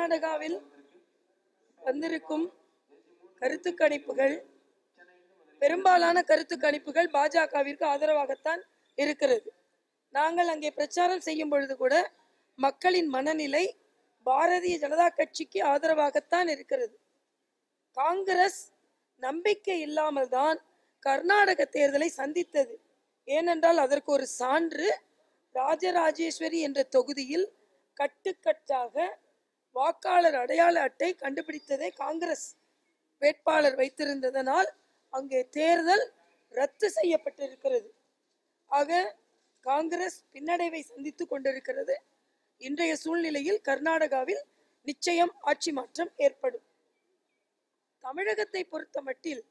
கர்நாடகாவில் வந்திருக்கும் கருத்து கணிப்புகள் பெரும்பாலான கருத்து கணிப்புகள் பாஜகவிற்கு ஆதரவாகத்தான் இருக்கிறது நாங்கள் அங்கே பிரச்சாரம் செய்யும் பொழுது கூட மக்களின் மனநிலை பாரதிய ஜனதா கட்சிக்கு ஆதரவாகத்தான் இருக்கிறது காங்கிரஸ் நம்பிக்கை இல்லாமல் தான் கர்நாடக தேர்தலை சந்தித்தது ஏனென்றால் அதற்கு ஒரு சான்று ராஜராஜேஸ்வரி என்ற தொகுதியில் கட்டுக்கட்டாக வாக்காளர் அடையாள அட்டை கண்டுபிடித்ததே காங்கிரஸ் வேட்பாளர் வைத்திருந்ததனால் அங்கே தேர்தல் ரத்து செய்யப்பட்டிருக்கிறது ஆக காங்கிரஸ் பின்னடைவை சந்தித்துக் கொண்டிருக்கிறது இன்றைய சூழ்நிலையில் கர்நாடகாவில் நிச்சயம் ஆட்சி மாற்றம் ஏற்படும் தமிழகத்தை பொறுத்தமட்டில்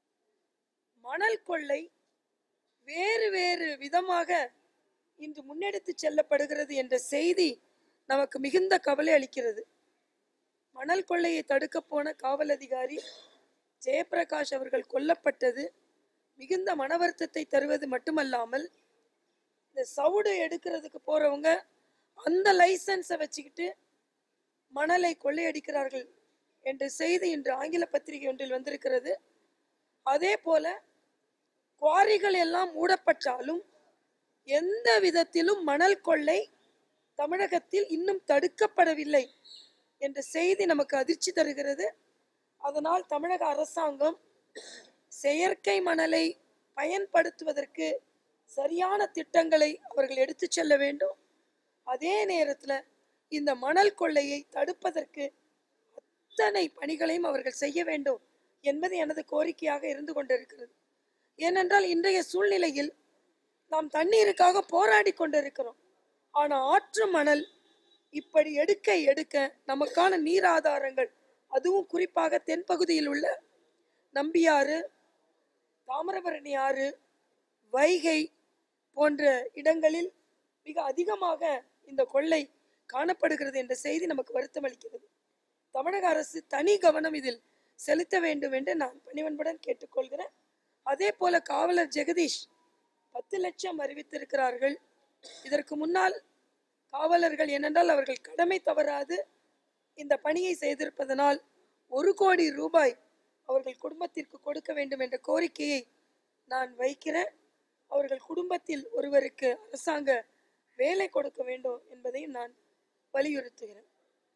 மணல் கொள்ளை வேறு வேறு விதமாக இன்று முன்னெடுத்து செல்லப்படுகிறது என்ற செய்தி நமக்கு மிகுந்த கவலை அளிக்கிறது மணல் கொள்ளையை தடுக்க போன காவல் அதிகாரி ஜெயபிரகாஷ் அவர்கள் கொல்லப்பட்டது மிகுந்த மன வருத்தத்தை தருவது மட்டுமல்லாமல் இந்த சவுடு எடுக்கிறதுக்கு போறவங்க அந்த லைசன்ஸை வச்சுக்கிட்டு மணலை கொள்ளையடிக்கிறார்கள் என்ற செய்தி இன்று ஆங்கில பத்திரிகை ஒன்றில் வந்திருக்கிறது அதே போல குவாரிகள் எல்லாம் மூடப்பட்டாலும் எந்த விதத்திலும் மணல் கொள்ளை தமிழகத்தில் இன்னும் தடுக்கப்படவில்லை என்ற செய்தி நமக்கு அதிர்ச்சி தருகிறது அதனால் தமிழக அரசாங்கம் செயற்கை மணலை பயன்படுத்துவதற்கு சரியான திட்டங்களை அவர்கள் எடுத்துச் செல்ல வேண்டும் அதே நேரத்தில் இந்த மணல் கொள்ளையை தடுப்பதற்கு அத்தனை பணிகளையும் அவர்கள் செய்ய வேண்டும் என்பது எனது கோரிக்கையாக இருந்து கொண்டிருக்கிறது ஏனென்றால் இன்றைய சூழ்நிலையில் நாம் தண்ணீருக்காக போராடி கொண்டிருக்கிறோம் ஆனால் ஆற்று மணல் இப்படி எடுக்க எடுக்க நமக்கான நீர் ஆதாரங்கள் அதுவும் குறிப்பாக தென்பகுதியில் உள்ள நம்பியாறு தாமிரபரணி ஆறு வைகை போன்ற இடங்களில் மிக அதிகமாக இந்த கொள்ளை காணப்படுகிறது என்ற செய்தி நமக்கு வருத்தம் அளிக்கிறது தமிழக அரசு தனி கவனம் இதில் செலுத்த வேண்டும் என்று நான் பணிவன்புடன் கேட்டுக்கொள்கிறேன் அதே போல காவலர் ஜெகதீஷ் பத்து லட்சம் அறிவித்திருக்கிறார்கள் இதற்கு முன்னால் காவலர்கள் ஏனென்றால் அவர்கள் கடமை தவறாது இந்த பணியை செய்திருப்பதனால் ஒரு கோடி ரூபாய் அவர்கள் குடும்பத்திற்கு கொடுக்க வேண்டும் என்ற கோரிக்கையை நான் வைக்கிறேன் அவர்கள் குடும்பத்தில் ஒருவருக்கு அரசாங்க வேலை கொடுக்க வேண்டும் என்பதையும் நான் வலியுறுத்துகிறேன்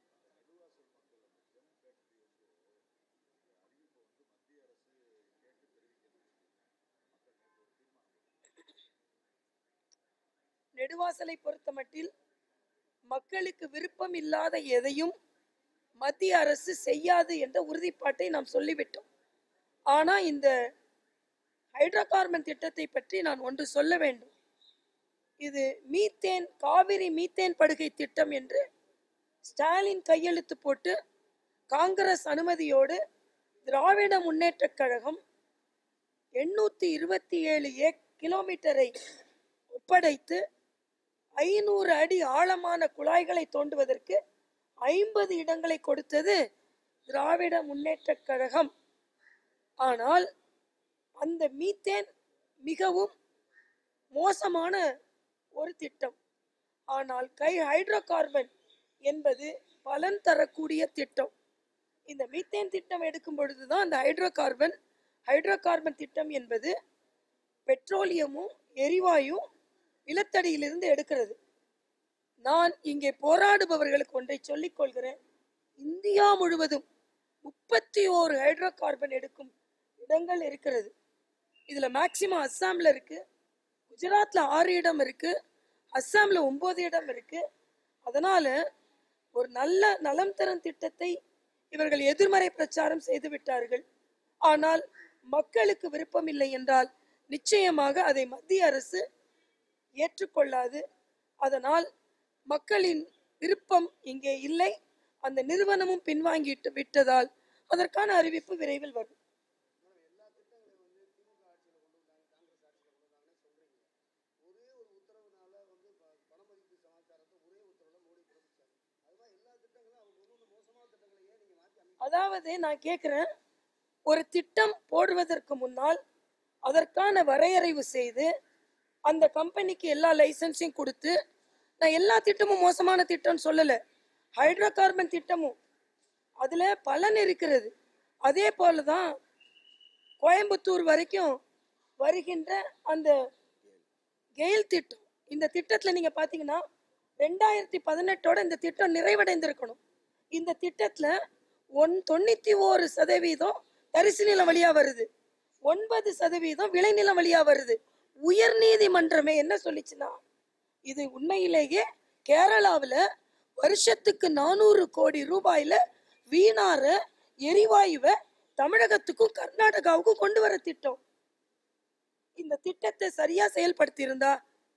நெடுவாசலை பொறுத்தமட்டில் மக்களுக்கு விருப்பம் இல்லாத எதையும் மத்திய அரசு செய்யாது என்ற உறுதிப்பாட்டை நாம் சொல்லிவிட்டோம் ஆனா இந்த ஹைட்ரோ கார்பன் திட்டத்தை பற்றி நான் ஒன்று சொல்ல வேண்டும் இது மீத்தேன் காவிரி மீத்தேன் படுகை திட்டம் என்று ஸ்டாலின் கையெழுத்து போட்டு காங்கிரஸ் அனுமதியோடு திராவிட முன்னேற்றக் கழகம் எண்ணூத்தி இருபத்தி ஏழு ஏ கிலோமீட்டரை ஒப்படைத்து ஐநூறு அடி ஆழமான குழாய்களை தோண்டுவதற்கு ஐம்பது இடங்களை கொடுத்தது திராவிட முன்னேற்றக் கழகம் ஆனால் அந்த மீத்தேன் மிகவும் மோசமான ஒரு திட்டம் ஆனால் கை ஹைட்ரோ கார்பன் என்பது பலன் தரக்கூடிய திட்டம் இந்த மீத்தேன் திட்டம் எடுக்கும் பொழுதுதான் அந்த ஹைட்ரோ கார்பன் ஹைட்ரோ கார்பன் திட்டம் என்பது பெட்ரோலியமும் எரிவாயும் நிலத்தடியிலிருந்து எடுக்கிறது நான் இங்கே போராடுபவர்களுக்கு ஒன்றை சொல்லிக் கொள்கிறேன் இந்தியா முழுவதும் முப்பத்தி ஓரு ஹைட்ரோ கார்பன் எடுக்கும் இடங்கள் இருக்கிறது இதுல மேக்சிமம் அஸ்ஸாம்ல இருக்கு குஜராத்ல ஆறு இடம் இருக்கு அஸ்ஸாம்ல ஒன்பது இடம் இருக்கு அதனால ஒரு நல்ல நலம் தரும் திட்டத்தை இவர்கள் எதிர்மறை பிரச்சாரம் செய்து விட்டார்கள் ஆனால் மக்களுக்கு விருப்பம் இல்லை என்றால் நிச்சயமாக அதை மத்திய அரசு ஏற்றுக்கொள்ளாது அதனால் மக்களின் விருப்பம் இங்கே இல்லை அந்த நிறுவனமும் பின்வாங்கிட்டு விட்டதால் அதற்கான அறிவிப்பு விரைவில் வரும் அதாவது நான் கேட்கிறேன் ஒரு திட்டம் போடுவதற்கு முன்னால் அதற்கான வரையறைவு செய்து அந்த கம்பெனிக்கு எல்லா லைசன்ஸையும் கொடுத்து நான் எல்லா திட்டமும் மோசமான திட்டம்னு சொல்லலை ஹைட்ரோ கார்பன் திட்டமும் அதுல பலன் இருக்கிறது அதே போலதான் கோயம்புத்தூர் வரைக்கும் வருகின்ற அந்த கெயில் திட்டம் இந்த திட்டத்துல நீங்க பாத்தீங்கன்னா ரெண்டாயிரத்தி பதினெட்டோட இந்த திட்டம் நிறைவடைந்திருக்கணும் இந்த திட்டத்துல ஒன் தொண்ணூத்தி ஓரு சதவீதம் தரிசு நிலம் வழியா வருது ஒன்பது சதவீதம் விளைநிலம் வழியா வருது உயர் நீதிமன்றமே என்ன சொல்லிச்சுன்னா இது உண்மையிலேயே கேரளாவுல வருஷத்துக்கு நானூறு கோடி ரூபாயில வீணார எரிவாயுவை தமிழகத்துக்கும் கர்நாடகாவுக்கும் கொண்டு வர திட்டம் இந்த திட்டத்தை சரியா செயல்படுத்தி இருந்தா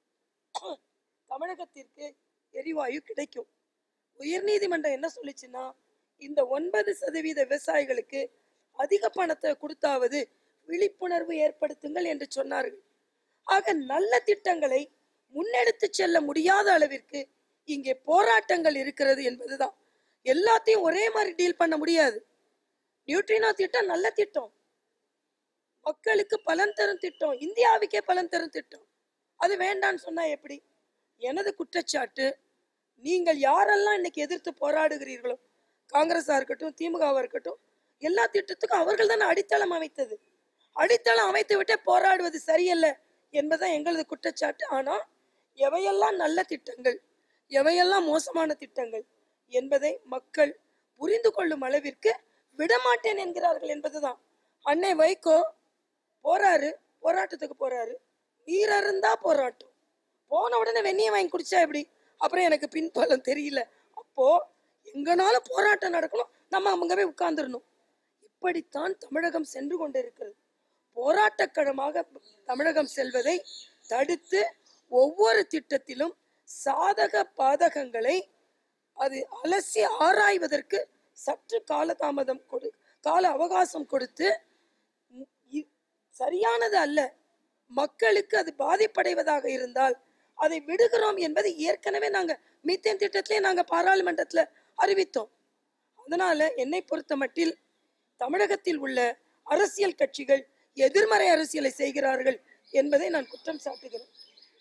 தமிழகத்திற்கு எரிவாயு கிடைக்கும் உயர்நீதிமன்றம் என்ன சொல்லிச்சுன்னா இந்த ஒன்பது சதவீத விவசாயிகளுக்கு அதிக பணத்தை கொடுத்தாவது விழிப்புணர்வு ஏற்படுத்துங்கள் என்று சொன்னார்கள் ஆக நல்ல திட்டங்களை முன்னெடுத்து செல்ல முடியாத அளவிற்கு இங்கே போராட்டங்கள் இருக்கிறது என்பதுதான் எல்லாத்தையும் ஒரே மாதிரி டீல் பண்ண முடியாது நியூட்ரினோ திட்டம் நல்ல திட்டம் மக்களுக்கு பலன் தரும் திட்டம் இந்தியாவுக்கே பலன் தரும் திட்டம் அது வேண்டான்னு சொன்னா எப்படி எனது குற்றச்சாட்டு நீங்கள் யாரெல்லாம் இன்னைக்கு எதிர்த்து போராடுகிறீர்களோ காங்கிரஸா இருக்கட்டும் திமுகவா இருக்கட்டும் எல்லா திட்டத்துக்கும் அவர்கள் தானே அடித்தளம் அமைத்தது அடித்தளம் அமைத்து விட்டே போராடுவது சரியல்ல என்பதுதான் எங்களது குற்றச்சாட்டு ஆனா எவையெல்லாம் நல்ல திட்டங்கள் எவையெல்லாம் மோசமான திட்டங்கள் என்பதை மக்கள் புரிந்து கொள்ளும் அளவிற்கு விடமாட்டேன் என்கிறார்கள் என்பதுதான் அன்னை வைகோ போறாரு போராட்டத்துக்கு போறாரு வீரருந்தா போராட்டம் போன உடனே வெந்நியை வாங்கி குடிச்சா எப்படி அப்புறம் எனக்கு பின்பலம் தெரியல அப்போ எங்கனாலும் போராட்டம் நடக்கணும் நம்ம அங்க போய் உட்கார்ந்துடணும் இப்படித்தான் தமிழகம் சென்று கொண்டிருக்கிறது போராட்டக்களமாக தமிழகம் செல்வதை தடுத்து ஒவ்வொரு திட்டத்திலும் சாதக பாதகங்களை அது அலசி ஆராய்வதற்கு சற்று காலதாமதம் கொடு கால அவகாசம் கொடுத்து ம், இ- சரியானது அல்ல மக்களுக்கு அது பாதிப்படைவதாக இருந்தால் அதை விடுகிறோம் என்பது ஏற்கனவே நாங்க மீத்தேன் திட்டத்திலே நாங்க பாராளுமன்றத்துல அறிவித்தோம் அதனால என்னை பொறுத்த மட்டில் தமிழகத்தில் உள்ள அரசியல் கட்சிகள் எதிர்மறை அரசியலை செய்கிறார்கள் என்பதை நான் குற்றம் சாட்டுகிறேன்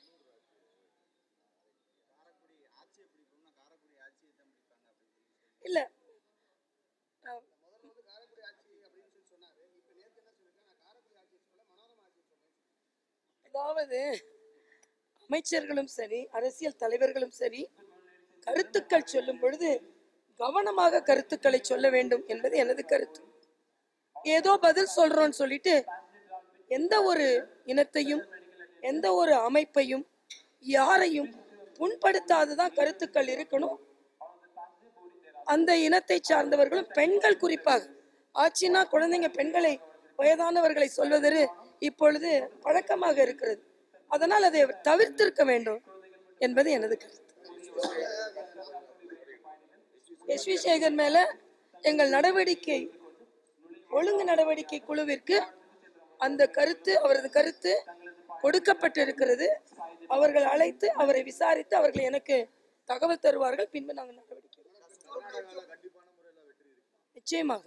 இல்ல அஹ், அதாவது அமைச்சர்களும் சரி அரசியல் தலைவர்களும் சரி கருத்துக்கள் சொல்லும் பொழுது கவனமாக கருத்துக்களை சொல்ல வேண்டும் என்பது எனது கருத்து ஏதோ பதில் சொல்றோம்னு சொல்லிட்டு எந்த ஒரு இனத்தையும் எந்த ஒரு அமைப்பையும் யாரையும் புண்படுத்தாததான் கருத்துக்கள் இருக்கணும் அந்த இனத்தை சார்ந்தவர்களும் பெண்கள் குறிப்பாக ஆச்சினா குழந்தைங்க பெண்களை வயதானவர்களை சொல்வதற்கு இப்பொழுது பழக்கமாக இருக்கிறது அதனால் அதை தவிர்த்திருக்க வேண்டும் என்பது எனது கருத்து எஸ் வி சேகர் மேல எங்கள் நடவடிக்கை ஒழுங்கு நடவடிக்கை குழுவிற்கு அந்த கருத்து அவரது கருத்து கொடுக்கப்பட்டிருக்கிறது அவர்கள் அழைத்து அவரை விசாரித்து அவர்கள் எனக்கு தகவல் தருவார்கள் பின்பு நாங்கள் நடவடிக்கை எடுப்போம். நிச்சயமாக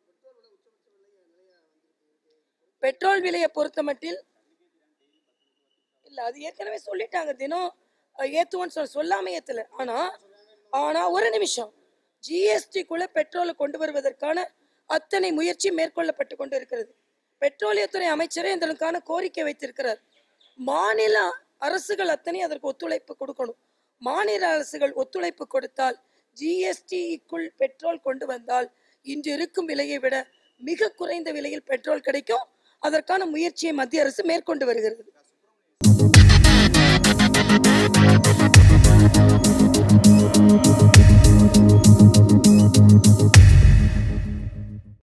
பெட்ரோல் விலையை பொறுத்தமட்டில் இல்ல அது ஏற்கனவே சொல்லிட்டாங்க தினம் அஹ், ஏத்துவோன்னு சொல்ல சொல்லாம ஏத்தல ஆனா ஆனா ஒரு நிமிஷம் ஜிஎஸ்டிக்குள்ள பெட்ரோலை கொண்டு வருவதற்கான அத்தனை முயற்சி மேற்கொள்ளப்பட்டு கொண்டு இருக்கிறது பெட்ரோலியத்துறை அமைச்சரே இதற்கான கோரிக்கை வைத்திருக்கிறார் மாநில அரசுகள் அத்தனை அதற்கு ஒத்துழைப்பு கொடுக்கணும் மாநில அரசுகள் ஒத்துழைப்பு கொடுத்தால் ஜிஎஸ்டிக்குள் பெட்ரோல் கொண்டு வந்தால் இன்று இருக்கும் விலையை விட மிக குறைந்த விலையில் பெட்ரோல் கிடைக்கும் அதற்கான முயற்சியை மத்திய அரசு மேற்கொண்டு வருகிறது